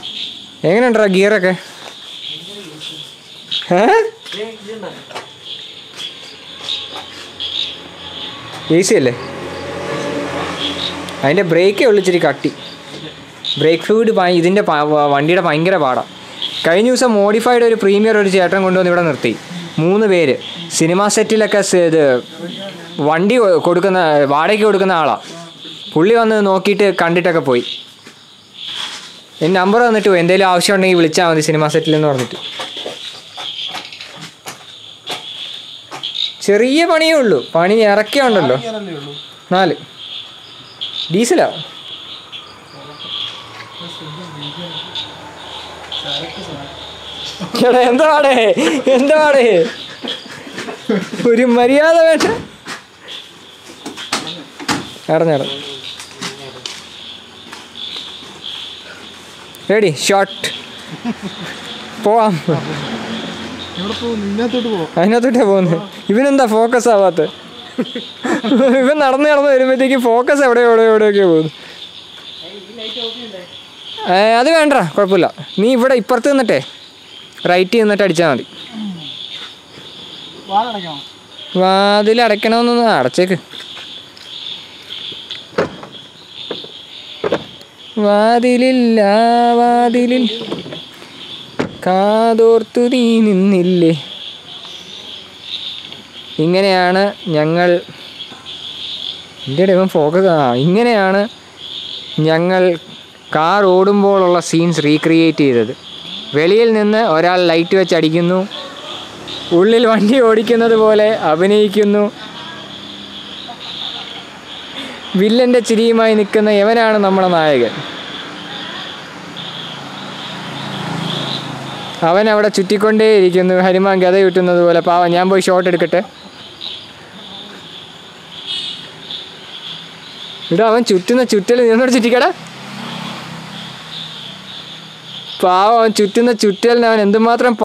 എങ്ങനെയുണ്ടാ ഗിയറൊക്കെ ഏ A C അല്ലേ അതിൻ്റെ ബ്രേക്കേ ഉള്ളു ഇച്ചിരി കട്ടി ബ്രേക്ക് ഫ്ലൂയിഡ് ഇതിൻ്റെ പ- വ- വണ്ടിയുടെ ഭയങ്കര പാടാണ് കഴിഞ്ഞ ദിവസം മോഡിഫൈഡ് ഒരു പ്രീമിയർ ഒരു ചേട്ടൻ കൊണ്ടുവന്ന് ഇവിടെ നിർത്തി മൂന്ന് പേര് സിനിമാ സെറ്റിലൊക്കെ സ് ഇത് വണ്ടി കൊ- കൊടുക്കുന്ന വാടകയ്ക്ക് കൊടുക്കുന്ന ആളാണ് പുള്ളി വന്ന് നോക്കിയിട്ട് കണ്ടിട്ടൊക്കെ പോയി എൻ്റെ നമ്പർ തന്നിട്ട് പോയി എന്തെങ്കിലും ആവശ്യം ഉണ്ടെങ്കിൽ വിളിച്ചാൽ മതി സിനിമാ സെറ്റിൽ എന്ന് പറഞ്ഞിട്ട് ചെറിയ പണിയേ ഉള്ളൂ പണി ഇറക്കിയുണ്ടല്ലോ ഇങ്ങനല്ലേ ഉള്ളൂ നാല് ഡീസലാ എടാ എന്താടേ എന്താടേ ഒരു മര്യാദ വേണ്ട ഇറഞ്ഞിട റെഡി ഷോട്ട് പോവാം ഇവിടെ പോകും ഇതിനകത്തോട്ട് പോകും അതിനകത്തോട്ടേ പോകുന്നത് ഇവനെന്താ ഫോക്കസ് ആവാത്ത ഇവൻ നടന്ന് നടന്ന് വരുമ്പോഴത്തേക്ക് ഫോക്കസ് എവിടെ എവിടെ എവിടെയൊക്കെ പോകുന്നു ഏ, അത് വേണ്ട കുഴപ്പമില്ല നീ ഇവിടെ ഇപ്പുറത്ത് നിന്നിട്ടേ റൈറ്റ് നിന്നിട്ട് അടിച്ചാൽ മതി വാടടയ്ക്കണം വാതിൽ അടയ്ക്കണമെന്നൊന്ന് അടച്ചേക്ക് വാതിലില്ല വാതിലിൽ കാതോർത്തു നീ നിന്നില്ലേ ഇങ്ങനെയാണ് ഞങ്ങൾ എൻ്റെ ഇവൻ ഫോക്കസ് ആ ഇങ്ങനെയാണ് ഞങ്ങൾ കാർ ഓടുമ്പോഴുള്ള സീൻസ് റീക്രിയേറ്റ് ചെയ്തത് വെളിയിൽ നിന്ന് ഒരാൾ ലൈറ്റ് വെച്ച് അടിക്കുന്നു ഉള്ളിൽ വണ്ടി ഓടിക്കുന്നത് പോലെ അഭിനയിക്കുന്നു വില്ലന്റെ ചിരിയുമായി നിൽക്കുന്ന യവനാണ് നമ്മുടെ നായകൻ അവൻ അവിടെ ചുറ്റിക്കൊണ്ടേയിരിക്കുന്നു ഹനുമാൻ ഗത ചുറ്റുന്നത് പോലെ പാവം ഞാൻ പോയി ഷോട്ട് എടുക്കട്ടെ ഇവിടെ അവൻ ചുറ്റുന്ന ചുറ്റൽ നിന്നോട് ചുറ്റിക്കടാ പാവം അവൻ ചുറ്റുന്ന ചുറ്റലിന് അവൻ എന്തുമാത്രം